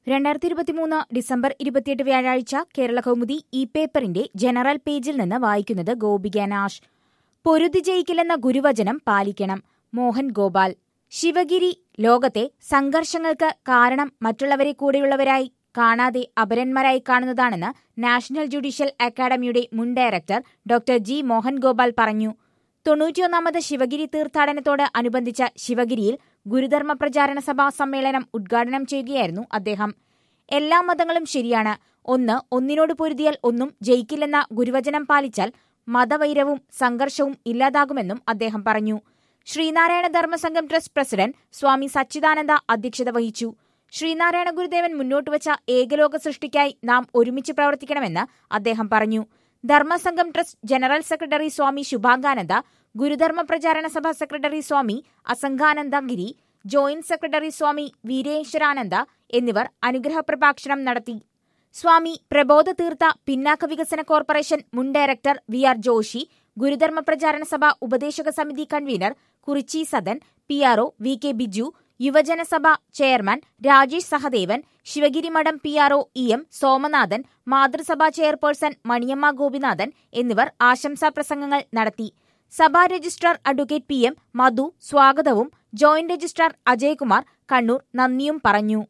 രണ്ടായിരത്തി ഇരുപത്തിമൂന്ന് ഡിസംബർ ഇരുപത്തിയെട്ട് വ്യാഴാഴ്ച കേരള കൗമുദി ഈ പേപ്പറിന്റെ ജനറൽ പേജിൽ നിന്ന് വായിക്കുന്നത് ഗോപിക നാഷ് പൊരുതി ജയിക്കില്ലെന്ന ഗുരുവചനം പാലിക്കണം മോഹൻ ഗോപാൽ ശിവഗിരി ലോകത്തെ സംഘർഷങ്ങൾക്ക് കാരണം മറ്റുള്ളവരെ കൂടെയുള്ളവരായി കാണാതെ അപരന്മാരായി കാണുന്നതാണെന്ന് നാഷണൽ ജുഡീഷ്യൽ അക്കാദമിയുടെ മുൻ director doctor G Mohan Gopal പറഞ്ഞു തൊണ്ണൂറ്റിയൊന്നാമത് ശിവഗിരി തീർത്ഥാടനത്തോട് അനുബന്ധിച്ച ശിവഗിരിയിൽ ഗുരുധർമ്മ പ്രചാരണ സഭാ സമ്മേളനം ഉദ്ഘാടനം ചെയ്യുകയായിരുന്നു അദ്ദേഹം എല്ലാ മതങ്ങളും ശരിയാണ് ഒന്ന് ഒന്നിനോട് പൊരുതിയാൽ ഒന്നും ജയിക്കില്ലെന്ന ഗുരുവചനം പാലിച്ചാൽ മതവൈരവും സംഘർഷവും ഇല്ലാതാകുമെന്നും അദ്ദേഹം പറഞ്ഞു ശ്രീനാരായണ ധർമ്മസംഘം ട്രസ്റ്റ് പ്രസിഡന്റ് സ്വാമി സച്ചിദാനന്ദ അധ്യക്ഷത വഹിച്ചു ശ്രീനാരായണ ഗുരുദേവൻ മുന്നോട്ടുവച്ച ഏകലോക സൃഷ്ടിക്കായി നാം ഒരുമിച്ച് പ്രവർത്തിക്കണമെന്ന് അദ്ദേഹം പറഞ്ഞു Dharma Sangham trust general secretary Swami Subhangananda Gurudharma Pracharana Sabha secretary Swami Asanganandagiri joint secretary Swami Veereshwarananda എന്നിവർ അനുഗ്രഹ പ്രഭാഷണം നടത്തി സ്വാമി പ്രബോധ തീർത്ഥ പിന്നാക്ക വികസന കോർപ്പറേഷൻ മുൻ director V R Joshi Gurudharma Pracharana Sabha ഉപദേശക സമിതി convenor Kurichi Sadan P R O V K Biju Yuvajana Sabha chairman Rajesh Sahadevan Sivagiri Mutt P R O E M Somanathan Mathrusabha chairperson Maniyamma Gopinathan എന്നിവർ ആശംസാ പ്രസംഗങ്ങൾ നടത്തി Sabha registrar advocate P M Madhu സ്വാഗതവും ജോയിന്റ് രജിസ്ട്രാർ അജയ്കുമാർ കണ്ണൂർ നന്ദിയും പറഞ്ഞു